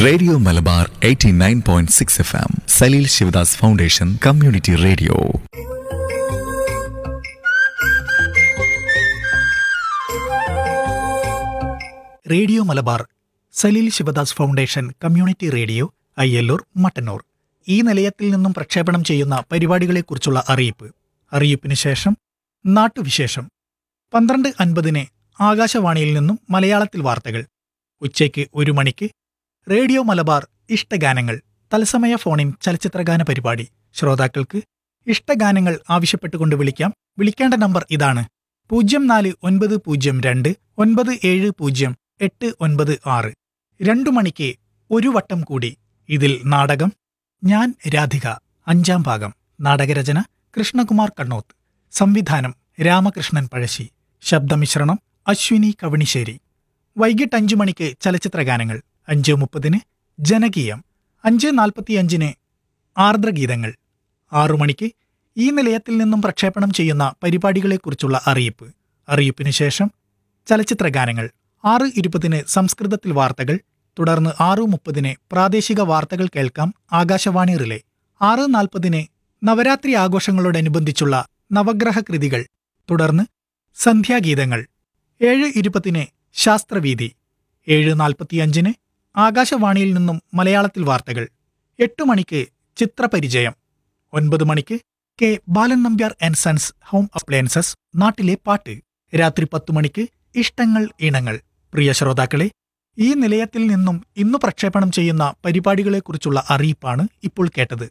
radio Malabar 89.6 F M Saleel Shivadas foundation community radio radio Malabar Saleel Shivadas foundation community radio Ayyallur Mattannur ഈ നിലയത്തിൽ നിന്നും പ്രക്ഷേപണം ചെയ്യുന്ന പരിപാടികളെക്കുറിച്ചുള്ള അറിയിപ്പ് അറിയിപ്പിന് ശേഷം നാട്ടുവിശേഷം പന്ത്രണ്ട് അൻപതിന് ആകാശവാണിയിൽ നിന്നും മലയാളത്തിൽ വാർത്തകൾ ഉച്ചയ്ക്ക് ഒരു മണിക്ക് റേഡിയോ മലബാർ ഇഷ്ടഗാനങ്ങൾ തത്സമയ ഫോണിൻ ചലച്ചിത്രഗാന പരിപാടി ശ്രോതാക്കൾക്ക് ഇഷ്ടഗാനങ്ങൾ ആവശ്യപ്പെട്ടുകൊണ്ട് വിളിക്കാം വിളിക്കേണ്ട നമ്പർ ഇതാണ് പൂജ്യം നാല് ഒൻപത് പൂജ്യം രണ്ട് ഒൻപത് ഏഴ് പൂജ്യം എട്ട് ഒൻപത് ആറ് രണ്ടു മണിക്ക് ഒരു വട്ടം കൂടി ഇതിൽ നാടകം ഞാൻ രാധിക അഞ്ചാം ഭാഗം നാടകരചന കൃഷ്ണകുമാർ കണ്ണോത്ത് സംവിധാനം രാമകൃഷ്ണൻ പഴശ്ശി ശബ്ദമിശ്രണം അശ്വിനി കവണിശ്ശേരി വൈകിട്ട് അഞ്ചു മണിക്ക് ചലച്ചിത്രഗാനങ്ങൾ അഞ്ച് മുപ്പതിന് ജനകീയം അഞ്ച് നാൽപ്പത്തിയഞ്ചിന് ആർദ്രഗീതങ്ങൾ ആറു മണിക്ക് ഈ നിലയത്തിൽ നിന്നും പ്രക്ഷേപണം ചെയ്യുന്ന പരിപാടികളെക്കുറിച്ചുള്ള അറിയിപ്പ് അറിയിപ്പിന് ശേഷം ചലച്ചിത്രഗാനങ്ങൾ ആറ് ഇരുപതിന് സംസ്കൃതത്തിൽ വാർത്തകൾ തുടർന്ന് ആറു മുപ്പതിന് പ്രാദേശിക വാർത്തകൾ കേൾക്കാം ആകാശവാണി റിലേ ആറ് നാൽപ്പതിന് നവരാത്രി ആഘോഷങ്ങളോടനുബന്ധിച്ചുള്ള നവഗ്രഹ കൃതികൾ തുടർന്ന് സന്ധ്യാഗീതങ്ങൾ ഏഴ് ഇരുപതിന് ശാസ്ത്രവീതി ഏഴ് നാൽപ്പത്തിയഞ്ചിന് ആകാശവാണിയിൽ നിന്നും മലയാളത്തിൽ വാർത്തകൾ എട്ട് മണിക്ക് ചിത്രപരിചയം ഒൻപത് മണിക്ക് K Balan Nambiar and sons home appliances നാട്ടിലെ പാട്ട് രാത്രി പത്തു മണിക്ക് ഇഷ്ടങ്ങൾ ഇണങ്ങൾ പ്രിയ ശ്രോതാക്കളെ ഈ നിലയത്തിൽ നിന്നും ഇന്നു പ്രക്ഷേപണം ചെയ്യുന്ന പരിപാടികളെക്കുറിച്ചുള്ള അറിയിപ്പാണ് ഇപ്പോൾ കേട്ടത്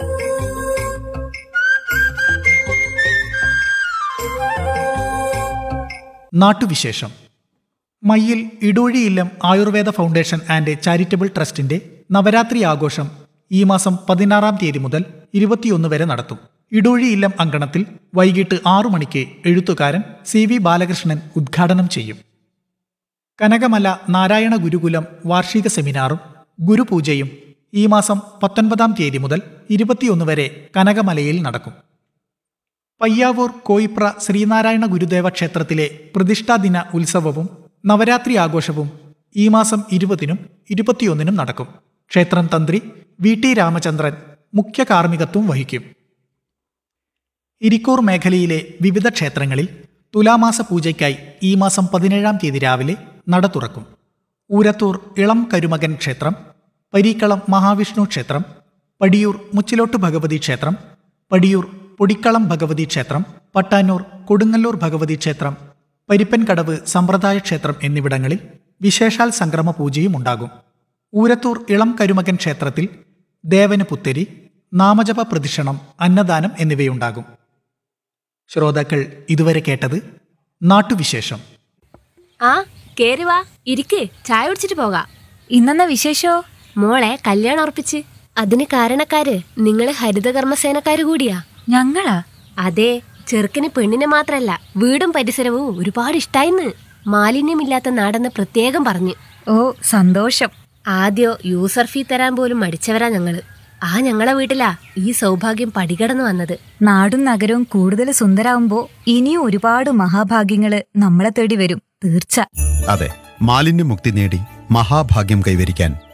നാട്ടുവിശേഷം Mayyil Iduzhiyillam Ayurveda foundation and charitable ട്രസ്റ്റിന്റെ നവരാത്രി ആഘോഷം ഈ മാസം പതിനാറാം തീയതി മുതൽ ഇരുപത്തിയൊന്ന് വരെ നടത്തും ഇടൂഴിയില്ലം അങ്കണത്തിൽ വൈകിട്ട് ആറു മണിക്ക് എഴുത്തുകാരൻ സി വി ബാലകൃഷ്ണൻ ഉദ്ഘാടനം ചെയ്യും കനകമല നാരായണ ഗുരുകുലം വാർഷിക സെമിനാറും ഗുരുപൂജയും ഈ മാസം പത്തൊൻപതാം തീയതി മുതൽ ഇരുപത്തിയൊന്ന് വരെ കനകമലയിൽ നടക്കും പയ്യാവൂർ കോയിപ്ര ശ്രീനാരായണ ഗുരുദേവ ക്ഷേത്രത്തിലെ പ്രതിഷ്ഠാദിന ഉത്സവവും നവരാത്രി ആഘോഷവും ഈ മാസം ഇരുപതിനും ഇരുപത്തിയൊന്നിനും നടക്കും ക്ഷേത്രം തന്ത്രി വി ടി രാമചന്ദ്രൻ മുഖ്യ കാർമ്മികത്വം വഹിക്കും ഇരിക്കൂർ മേഖലയിലെ വിവിധ ക്ഷേത്രങ്ങളിൽ തുലാമാസ പൂജയ്ക്കായി ഈ മാസം പതിനേഴാം തീയതി രാവിലെ നട തുറക്കും ഊരത്തൂർ ഇളം കരുമകൻ ക്ഷേത്രം പരീക്കളം മഹാവിഷ്ണു ക്ഷേത്രം പടിയൂർ മുച്ചിലോട്ട് ഭഗവതി ക്ഷേത്രം പടിയൂർ പൊടിക്കളം ഭഗവതി ക്ഷേത്രം പട്ടാന്നൂർ കൊടുങ്ങല്ലൂർ ഭഗവതി ക്ഷേത്രം പരിപ്പൻകടവ് സമ്പ്രദായ ക്ഷേത്രം എന്നിവിടങ്ങളിൽ വിശേഷാൽ സംക്രമ പൂജയും ഉണ്ടാകും ഊരത്തൂർ ഇളം കരുമകൻ ക്ഷേത്രത്തിൽ ദേവന് പുത്തരി നാമജപ പ്രദക്ഷിണം അന്നദാനം എന്നിവയുണ്ടാകും ശ്രോതാക്കൾ ഇതുവരെ കേട്ടത് നാട്ടുവിശേഷം ആ കേറി വാ ഇരിക്ക് ചായ കുടിച്ചിട്ട് പോകാം ഇന്നെന്ന വിശേഷോ മോളെ കല്യാണം ഉറപ്പിച്ച് അതിന് കാരണക്കാര് നിങ്ങള് ഹരിതകർമ്മസേനക്കാര് കൂടിയാ ഞങ്ങളാ അതെ ചെറുക്കന് പെണ്ണിനെ മാത്രല്ല വീടും പരിസരവും ഒരുപാട് ഇഷ്ടായിന്ന് മാലിന്യമില്ലാത്ത നാടെന്ന് പ്രത്യേകം പറഞ്ഞു ഓ സന്തോഷം ആദ്യോ യൂസർ ഫീ തരാൻ പോലും മടിച്ചവരാ ഞങ്ങള് ആ ഞങ്ങളെ വീട്ടിലാ ഈ സൗഭാഗ്യം പടികടന്നു വന്നത് നാടും നഗരവും കൂടുതൽ സുന്ദരാവുമ്പോ ഇനിയും ഒരുപാട് മഹാഭാഗ്യങ്ങള് നമ്മളെ തേടി വരും തീർച്ച അതെ മാലിന്യമുക്തി നേടി മഹാഭാഗ്യം കൈവരിക്കാൻ